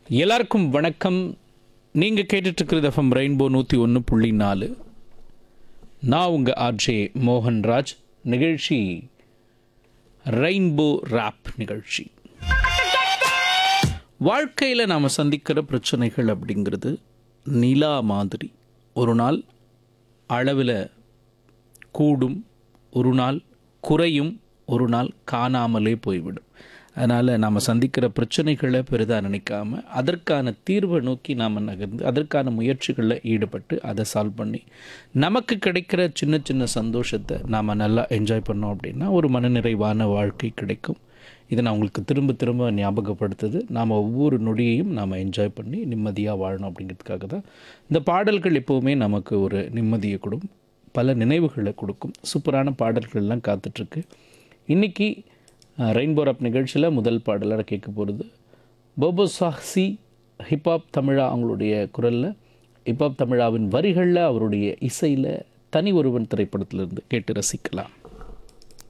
எல்லாருக்கும் வணக்கம் நீங்கள் கேட்டுட்ருக்கிறது எஃப்எம் ரெயின்போ நூற்றி ஒன்று புள்ளி நாலு நான் உங்கள் ஆர்ஜே மோகன்ராஜ் நிகழ்ச்சி ரெயின்போ ராப் நிகழ்ச்சி வாழ்க்கையில் நாம் சந்திக்கிற பிரச்சனைகள் அப்படிங்கிறது நிலா மாதிரி ஒரு நாள் அளவில் கூடும் ஒரு நாள் குறையும் ஒரு நாள் காணாமலே போய்விடும் அதனால் நாம் சந்திக்கிற பிரச்சனைகளை பெரிதாக நினைக்காம அதற்கான தீர்வை நோக்கி நாம் நகர்ந்து அதற்கான முயற்சிகளில் ஈடுபட்டு அதை சால்வ் பண்ணி நமக்கு கிடைக்கிற சின்ன சின்ன சந்தோஷத்தை நாம் நல்லா என்ஜாய் பண்ணோம் அப்படின்னா ஒரு மனநிறைவான வாழ்க்கை கிடைக்கும் இதை நான் உங்களுக்கு திரும்ப திரும்ப ஞாபகப்படுத்துது நாம் ஒவ்வொரு நொடியையும் நாம் என்ஜாய் பண்ணி நிம்மதியாக வாழணும் அப்படிங்கிறதுக்காக தான் இந்த பாடல்கள் எப்போவுமே நமக்கு ஒரு நிம்மதியை கொடுக்கும் பல நினைவுகளை கொடுக்கும் சூப்பரான பாடல்கள்லாம் காத்துட்ருக்கு இன்றைக்கி ரெயின்போ ரப் நிகழ்ச்சியில் முதல் பாடலாக கேட்க போகிறது போபோ சாக்சி ஹிப்ஹாப் தமிழா அவங்களுடைய குரலில் ஹிப்ஹாப் தமிழாவின் வரிகளில் அவருடைய இசையில் தனி ஒருவன் திரைப்படத்திலிருந்து கேட்டு ரசிக்கலாம்